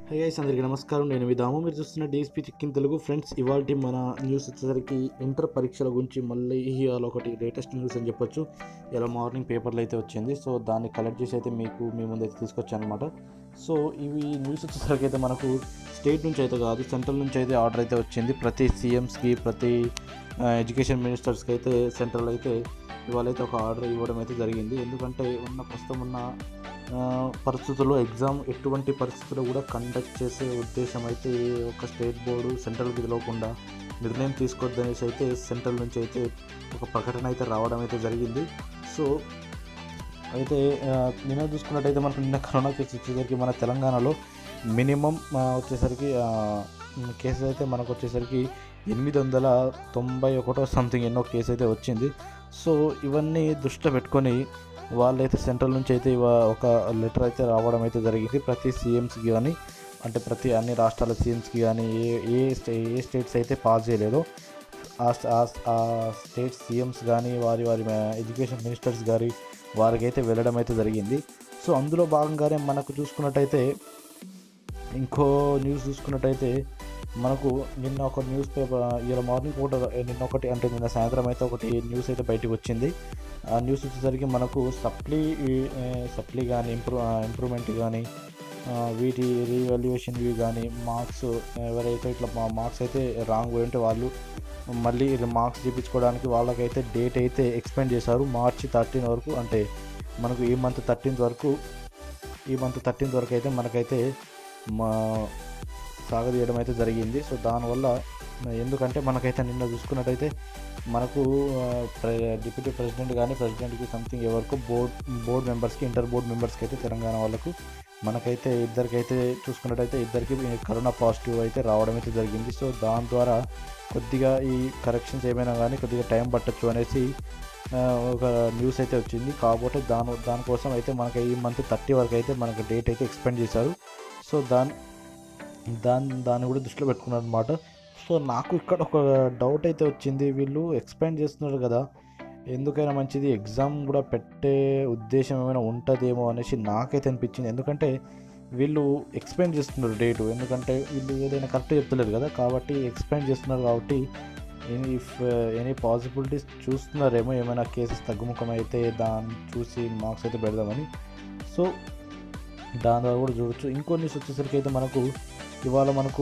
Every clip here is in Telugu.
హై గైస్ అందరికీ నమస్కారం నేను మీ దాము మీరు చూస్తున్న డిఎస్పీ చిక్కిన్ తెలుగు ఫ్రెండ్స్ ఇవాళ మన న్యూస్ వచ్చేసరికి ఇంటర్ పరీక్షల గురించి మళ్ళీ ఇవాళ ఒకటి లేటెస్ట్ న్యూస్ అని చెప్పొచ్చు ఇలా మార్నింగ్ పేపర్లో అయితే వచ్చింది సో దాన్ని కలెక్ట్ చేసి అయితే మీకు మీ ముందు అయితే తీసుకొచ్చాను అనమాట సో ఇవి న్యూస్ వచ్చేసరికి అయితే మనకు స్టేట్ నుంచి అయితే కాదు సెంట్రల్ నుంచి అయితే ఆర్డర్ అయితే వచ్చింది ప్రతి సీఎంస్కి ప్రతి ఎడ్యుకేషన్ మినిస్టర్స్కి అయితే సెంట్రల్ అయితే ఇవాళ అయితే ఒక ఆర్డర్ ఇవ్వడం అయితే జరిగింది ఎందుకంటే ఉన్న ప్రస్తుతం ఉన్న ఆ, పరిస్థితుల్లో ఎగ్జామ్ ఎటువంటి పరిస్థితుల్లో కూడా కండక్ట్ చేసే ఉద్దేశం అయితే ఒక స్టేట్ బోర్డు సెంట్రల్కి తెలియకుండా నిర్ణయం తీసుకోవద్దనేసి అయితే సెంట్రల్ నుంచి అయితే ఒక ప్రకటన అయితే రావడం అయితే జరిగింది సో అయితే ఆ, నిన్న చూసుకున్నట్టయితే మనకు నిన్న కరోనా కేసు వచ్చేసరికి మన తెలంగాణలో మినిమం ఆ, వచ్చేసరికి కేసెస్ అయితే మనకు వచ్చేసరికి ఎనిమిది వందల తొంభై ఒకటో సంథింగ్ ఎన్నో కేసు అయితే వచ్చింది సో ఇవన్నీ దృష్టిలో పెట్టుకొని వాళ్ళైతే సెంట్రల్ నుంచి అయితే ఇవ- ఒక లెటర్ అయితే రావడం అయితే జరిగింది ప్రతి సీఎంస్కి కానీ అంటే ప్రతి అన్ని రాష్ట్రాల సీఎంస్కి కానీ ఏ ఏ స్టే ఏ స్టేట్స్ అయితే పాస్ చేయలేదో ఆ స్- ఆ స్- ఆ స్టేట్ సీఎంస్ కానీ వారి వారి ఎడ్యుకేషన్ మినిస్టర్స్ గారి వారికి అయితే వెళ్ళడం అయితే జరిగింది సో అందులో భాగంగానే మనకు చూసుకున్నట్టయితే ఇంకో న్యూస్ చూసుకున్నట్టయితే మనకు నిన్న ఒక న్యూస్ పేపర్ ఇలా మార్నింగ్ పూట నిన్న ఒకటి అంటే నిన్న సాయంత్రం అయితే ఒకటి న్యూస్ అయితే బయటకు వచ్చింది ఆ న్యూస్ వచ్చేసరికి మనకు సప్లీ ఏ, సప్లీ కానీ ఇంప్రూవ్ ఇంప్రూవ్మెంట్ కానీ ఆ, వీటి రీవాల్యుయేషన్ ఇవి కానీ మార్క్స్ ఎవరైతే ఇట్లా మా మార్క్స్ అయితే రాంగ్ పోయి ఉంటే వాళ్ళు మళ్ళీ మార్క్స్ చూపించుకోవడానికి వాళ్ళకైతే డేట్ అయితే ఎక్స్పెండ్ చేశారు మార్చి థర్టీన్ వరకు అంటే మనకు ఈ మంత్ థర్టీన్త్ వరకు ఈ మంత్ థర్టీన్త్ వరకు అయితే మనకైతే మా సాగదీయడం అయితే జరిగింది సో దానివల్ల ఎందుకంటే మనకైతే నిన్న చూసుకున్నట్టయితే మనకు ఆ, ప్ర- డిప్యూటీ ప్రెసిడెంట్ కానీ ప్రెసిడెంట్కి సంథింగ్ ఎవరికి బోర్డ్ బోర్డ్ మెంబర్స్కి ఇంటర్ బోర్డ్ మెంబర్స్కి అయితే తెలంగాణ వాళ్ళకు మనకైతే ఇద్దరికైతే చూసుకున్నట్టయితే ఇద్దరికి కరోనా పాజిటివ్ అయితే రావడం అయితే జరిగింది సో దాని ద్వారా కొద్దిగా ఈ కరెక్షన్స్ ఏమైనా కానీ కొద్దిగా టైం పట్టచ్చు అనేసి ఆ, ఒక న్యూస్ అయితే వచ్చింది కాకపోతే దాని దానికోసం అయితే మనకి ఈ మంత్ థర్టీ వరకు అయితే మనకు డేట్ అయితే ఎక్స్పెండ్ చేశారు సో దాని దాన్ని దాన్ని కూడా దృష్టిలో పెట్టుకున్నారు అనమాట సో నాకు ఇక్కడ ఒక డౌట్ అయితే వచ్చింది వీళ్ళు ఎక్స్పాండ్ చేస్తున్నారు కదా ఎందుకైనా మంచిది ఎగ్జామ్ కూడా పెట్టే ఉద్దేశం ఏమైనా ఉంటుందేమో అనేసి నాకైతే అనిపించింది ఎందుకంటే వీళ్ళు ఎక్స్పాండ్ చేస్తున్నారు డేటు ఎందుకంటే వీళ్ళు ఏదైనా కరెక్ట్ చెప్తలేరు కదా కాబట్టి ఎక్స్పాండ్ చేస్తున్నారు కాబట్టి ఇఫ్ ఎనీ పాసిబిలిటీస్ చూస్తున్నారేమో ఏమైనా కేసెస్ తగ్గుముఖం అయితే దాన్ని చూసి మార్క్స్ అయితే పెడదామని సో దాని ద్వారా కూడా చూడొచ్చు ఇంకో న్యూస్ వచ్చేసరికి అయితే మనకు ఇవాళ మనకు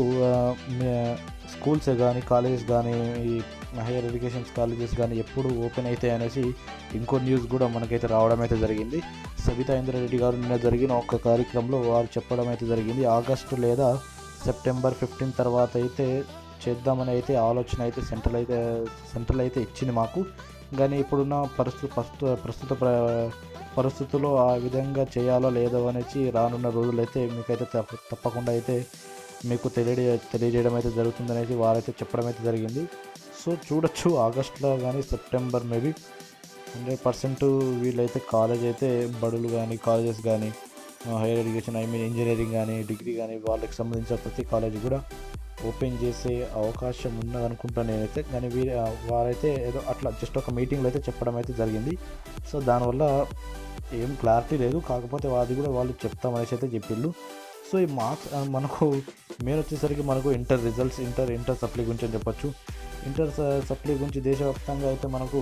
స్కూల్స్ కానీ కాలేజెస్ కానీ ఈ హైయర్ ఎడ్యుకేషన్స్ కాలేజెస్ కానీ ఎప్పుడు ఓపెన్ అవుతాయి అనేసి ఇంకో న్యూస్ కూడా మనకైతే రావడం అయితే జరిగింది సబితా ఇంద్రారెడ్డి గారు నిన్న జరిగిన ఒక కార్యక్రమంలో వారు చెప్పడం అయితే జరిగింది ఆగస్టు లేదా సెప్టెంబర్ ఫిఫ్టీన్ తర్వాత అయితే చేద్దామని అయితే ఆలోచన అయితే సెంట్రల్ అయితే సెంట్రల్ అయితే ఇచ్చింది మాకు కానీ ఇప్పుడున్న పరిస్థితి ప్రస్తుత ప్రస్తుత ప్ర- పరిస్థితుల్లో ఆ విధంగా చేయాలో లేదో అనేసి రానున్న రోజులైతే మీకైతే తప్ప- తప్పకుండా అయితే మీకు తెలియ తెలియజేయడం అయితే జరుగుతుందనేసి వారైతే చెప్పడం అయితే జరిగింది సో చూడొచ్చు ఆగస్టులో కానీ సెప్టెంబర్ మేబీ హండ్రెడ్ పర్సెంట్ వీళ్ళైతే కాలేజ్ అయితే బడులు కానీ కాలేజెస్ కానీ higher education I mean engineering కానీ డిగ్రీ కానీ వాళ్ళకి సంబంధించిన ప్రతి కాలేజ్ కూడా ఓపెన్ చేసే అవకాశం ఉన్నది అనుకుంటాను నేనైతే కానీ వీరు వారైతే ఏదో అట్లా జస్ట్ ఒక మీటింగ్లో అయితే చెప్పడం అయితే జరిగింది సో దానివల్ల ఏం క్లారిటీ లేదు కాకపోతే అది కూడా వాళ్ళు చెప్తామనేసి అయితే చెప్పిండు సో ఈ మార్క్స్ ఆ, మనకు మెయిన్ వచ్చేసరికి మనకు inter results inter inter supply గురించి అని చెప్పొచ్చు ఇంటర్ స- సప్లీ గురించి దేశవ్యాప్తంగా అయితే మనకు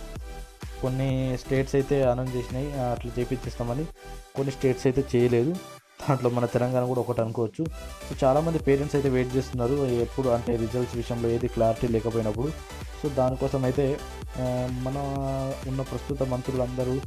కొన్ని స్టేట్స్ అయితే అనౌన్స్ చేసినాయి ఆ, అట్లా చేపించేస్తామని కొన్ని స్టేట్స్ అయితే చేయలేదు దాంట్లో మన తెలంగాణ కూడా ఒకటి అనుకోవచ్చు సో చాలామంది పేరెంట్స్ అయితే వెయిట్ చేస్తున్నారు ఎప్పుడు అంటే రిజల్ట్స్ విషయంలో ఏది క్లారిటీ లేకపోయినప్పుడు సో దానికోసం అయితే ఆ, మన ఉన్న ప్రస్తుత మంత్రులందరూ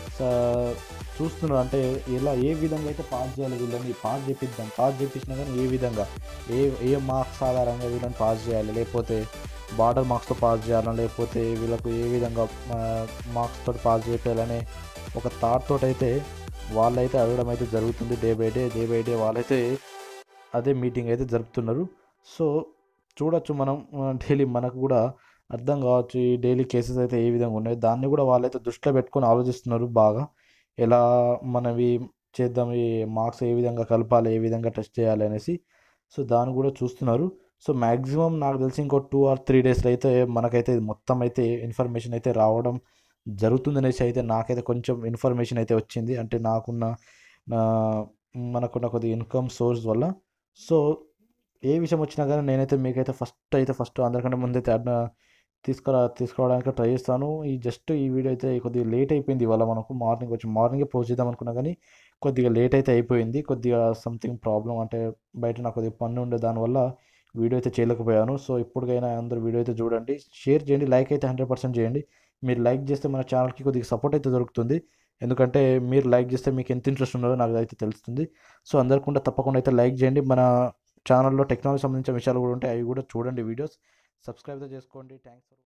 స- చూస్తున్నారు అంటే ఎలా ఏ విధంగా అయితే పాస్ చేయాలి వీళ్ళని పాస్ చేపిద్దాం పాస్ చేపించినా కానీ ఏ విధంగా ఏ ఏ మార్క్స్ ఆధారంగా వీళ్ళని పాస్ చేయాలి లేకపోతే బార్డర్ మార్క్స్తో పాస్ చేయాలా లేకపోతే వీళ్ళకు ఏ విధంగా మార్క్స్ తోటి పాస్ చేయాలనే ఒక థాట్ తోటి అయితే వాళ్ళైతే అడగడం అయితే జరుగుతుంది day by day day by day వాళ్ళైతే అదే మీటింగ్ అయితే జరుపుతున్నారు సో చూడొచ్చు మనం డైలీ మనకు కూడా అర్థం కావచ్చు ఈ డైలీ కేసెస్ అయితే ఏ విధంగా ఉన్నాయి దాన్ని కూడా వాళ్ళైతే దృష్టిలో పెట్టుకొని ఆలోచిస్తున్నారు బాగా ఎలా మనవి చేద్దాం ఈ మార్క్స్ ఏ విధంగా కలపాలి ఏ విధంగా టెస్ట్ చేయాలి అనేసి సో దాన్ని కూడా చూస్తున్నారు సో మ్యాక్సిమం నాకు తెలిసి ఇంకో టూ ఆర్ త్రీ డేస్లో అయితే మనకైతే ఇది మొత్తం అయితే ఇన్ఫర్మేషన్ అయితే రావడం జరుగుతుందనేసి అయితే నాకైతే కొంచెం ఇన్ఫర్మేషన్ అయితే వచ్చింది అంటే నాకున్న నా మనకున్న కొద్ది ఇన్కమ్ సోర్స్ వల్ల సో ఏ విషయం వచ్చినా కానీ నేనైతే మీకైతే ఫస్ట్ అయితే ఫస్ట్ అందరికంటే ముందైతే అడ్న తీసుకురా తీసుకురావడానికి ట్రై చేస్తాను ఈ జస్ట్ ఈ వీడియో అయితే కొద్దిగా లేట్ అయిపోయింది ఇవాళ మనకు మార్నింగ్ వచ్చి మార్నింగే పోస్ట్ చేద్దాం అనుకున్నా కానీ కొద్దిగా లేట్ అయితే అయిపోయింది కొద్దిగా సంథింగ్ ప్రాబ్లం అంటే బయట నాకు కొద్దిగా పని ఉండే దానివల్ల వీడియో అయితే చేయలేకపోయాను సో ఇప్పటికైనా అందరూ వీడియో అయితే చూడండి షేర్ చేయండి లైక్ అయితే హండ్రెడ్ పర్సెంట్ చేయండి మీరు లైక్ చేస్తే మన ఛానల్కి కొద్దిగా సపోర్ట్ అయితే దొరుకుతుంది ఎందుకంటే మీరు లైక్ చేస్తే మీకు ఎంత ఇంట్రెస్ట్ ఉన్నదో నాకు అయితే తెలుస్తుంది సో అందరికుండా తప్పకుండా అయితే లైక్ చేయండి మన ఛానల్లో టెక్నాలజీ సంబంధించిన విషయాలు కూడా ఉంటాయి అవి కూడా చూడండి వీడియోస్ సబ్స్క్రైబ్ అయితే చేసుకోండి థ్యాంక్స్ ఫర్